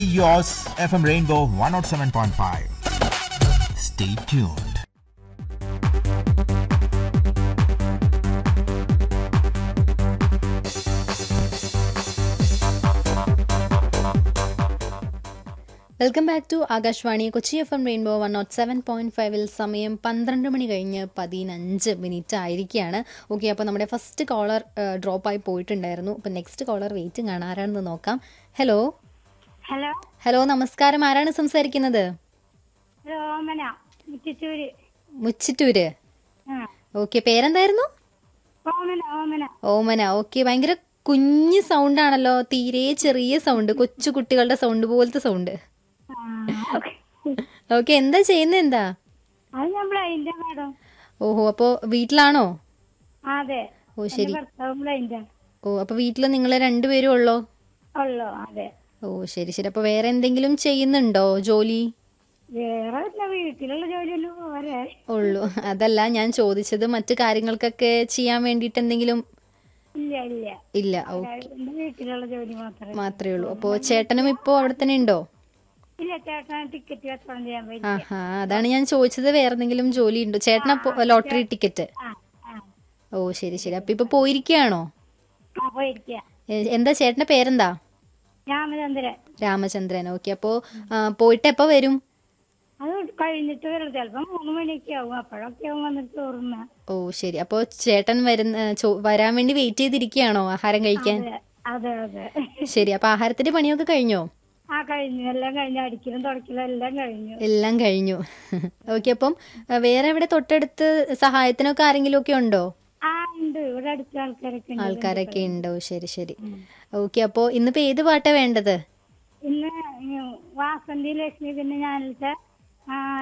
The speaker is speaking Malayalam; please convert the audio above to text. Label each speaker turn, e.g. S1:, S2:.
S1: Yours FM Rainbow 107.5. Stay tuned.
S2: Welcome back to Akashvani Kochi F M rainbow one naught seven point ഫൈവിൽ സമയം പന്ത്രണ്ട് മണി കഴിഞ്ഞ് പതിനഞ്ച് മിനിറ്റ് ആയിരിക്കുകയാണ് ഓക്കെ അപ്പോൾ നമ്മുടെ ഫസ്റ്റ് കോളർ ഡ്രോപ്പ് ആയി പോയിട്ടുണ്ടായിരുന്നു അപ്പോൾ നെക്സ്റ്റ് കോളർ വെയിറ്റിംഗ് ആണ് ആരാണെന്ന് നോക്കാം ഹലോ
S3: ഹലോ
S2: ഹലോ നമസ്കാരം ആരാണ് സംസാരിക്കുന്നത്
S3: രോമന മുറ്റിച്ചൂര്
S2: മുച്ചിറ്റൂര്
S3: ആ
S2: ഓക്കെ പേരെന്തായിരുന്നു
S3: ഓമന ഓമന
S2: ഓമന ഓക്കെ ഭയങ്കര കുഞ്ഞ് സൗണ്ട് ആണല്ലോ തീരെ ചെറിയ സൗണ്ട് കൊച്ചു കുട്ടികളുടെ സൗണ്ട് പോലത്തെ സൗണ്ട്
S3: ആ, ഓക്കേ.
S2: ഓക്കെ എന്താ ചെയ്യുന്നത് എന്താ
S3: അത് ഞാൻ ബ്ലൈൻഡാ മാഡം
S2: ഓഹോ അപ്പോൾ വീട്ടിലാണോ
S3: അതെ
S2: ഓ ശരി
S3: ഭർത്താവ് ബ്ലൈൻഡാ
S2: ഓ അപ്പൊ വീട്ടിൽ നിങ്ങൾ രണ്ടുപേരും ഉള്ളോ
S3: ഉള്ളു അതെ
S2: ഓ ശരി ശരി അപ്പൊ വേറെ എന്തെങ്കിലും ചെയ്യുന്നുണ്ടോ ജോലി
S3: വേറെ ഇല്ല വീട്ടിലുള്ള ജോലിയൊന്നും പോരെ
S2: ഉള്ളു അതല്ല ഞാൻ ചോദിച്ചത് മറ്റു കാര്യങ്ങൾക്കൊക്കെ ചെയ്യാൻ വേണ്ടിയിട്ട് എന്തെങ്കിലും
S3: ഇല്ല ഇല്ല
S2: ഇല്ല ഓ
S3: എന്റെ വീട്ടിലുള്ള ജോലി മാത്രമേ
S2: മാത്രമേ ഉള്ളൂ അപ്പോ ചേട്ടനും ഇപ്പോ അവിടെ തന്നെ ഉണ്ടോ
S3: ഇല്ല ചേട്ടൻ ടിക്കറ്റ് കച്ചവടം ചെയ്യാൻ പറ്റില്ല
S2: ആഹാ അതാണ് ഞാൻ ചോദിച്ചത് വേറെ എന്തെങ്കിലും ജോലി ഉണ്ടോ ചേട്ടന ലോട്ടറി ടിക്കറ്റ്
S3: ആ ആ
S2: ഓ ശരി ശരി അപ്പൊ ഇപ്പൊ പോയിരിക്കുകയാണോ
S3: ആ പോയിരിക്ക
S2: എ- എന്താ ചേട്ടന്റെ പേരെന്താ
S3: രാമചന്ദ്രൻ
S2: രാമചന്ദ്രൻ ഓക്കെ അപ്പോ ആ, പോയിട്ട് എപ്പോ വരും
S3: അത് കഴിഞ്ഞിട്ട് വരും ചിലപ്പോ മൂന്ന് മണിയൊക്കെ ആവും അപ്പോഴൊക്കെ ആവും വന്നിട്ട് ചോറുന്ന
S2: ഓ ശരി അപ്പോ ചേട്ടൻ വരുന്ന ചോ- വരാൻ വേണ്ടി വെയിറ്റ് ചെയ്തിരിക്കുകയാണോ ആഹാരം കഴിക്കാൻ
S3: അതെ അതെ അതെ
S2: ശരി അപ്പൊ ആഹാരത്തിന്റെ പണിയൊക്കെ കഴിഞ്ഞോ
S3: ആ കഴിഞ്ഞു എല്ലാം കഴിഞ്ഞു അടിക്കലും തുടക്കലും എല്ലാം കഴിഞ്ഞു
S2: എല്ലാം കഴിഞ്ഞു ഓക്കെ അപ്പം ആ, വേറെ എവിടെ തൊട്ടടുത്ത് സഹായത്തിനൊക്കെ ആരെങ്കിലും ഒക്കെ ഉണ്ടോ
S3: ആ ഉണ്ട് ഇവിടെ അടുത്ത ആൾക്കാരൊക്കെ ഉണ്ട്
S2: ആൾക്കാരൊക്കെ ഉണ്ടോ ശരി ശരി ഓക്കെ അപ്പോ ഇന്നിപ്പോ ഏത് പാട്ടാ വേണ്ടത്
S3: ഇന്ന് വാസന്തി ലക്ഷ്മി പിന്നെ ഞാനിലത്തെ ആ